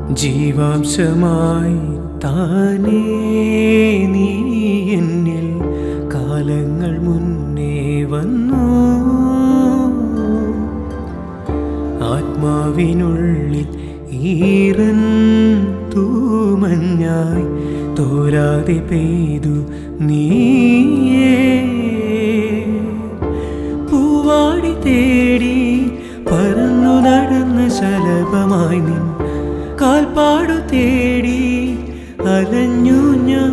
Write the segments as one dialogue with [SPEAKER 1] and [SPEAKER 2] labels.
[SPEAKER 1] ജീവാംശമായി താനേ നീ എന്നിൽ കാലങ്ങൾ മുന്നേ വന്നു ആത്മാവിനുള്ളിൽ ഈറൻ തൂമഞ്ഞായി തോരാതെ പെയ്തു നീയേ പൂവാടി തേടി പറന്നു നടന്ന ശലഭമായി നിൻ കാൽപ്പാടു തേടി അലഞ്ഞു ഞാൻ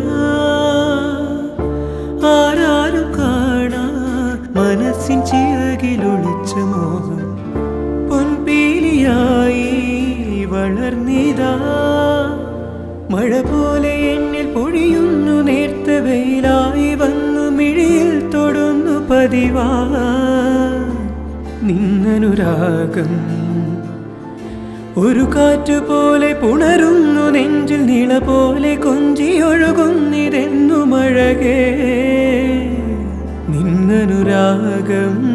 [SPEAKER 1] ആരാരും കാണാ മനസ്സിൻ ചിറകിലൊളിച്ച മോഹം പൊൻപീലിയായി വളർന്നിതാ മഴ പോലെ എന്നിൽ പൊഴിയുന്നു നേർത്ത വെയിലായി വന്നു മിഴിയിൽ തൊടുന്നു പതിവാ നിന്നനുരാഗം ഒരു കാറ്റു പോലെ പുണരുന്നു നെഞ്ചിൽ നിള പോലെ കൊഞ്ചിയൊഴുകുന്നിതെന്നു മഴകേ നിന്നനുരാഗം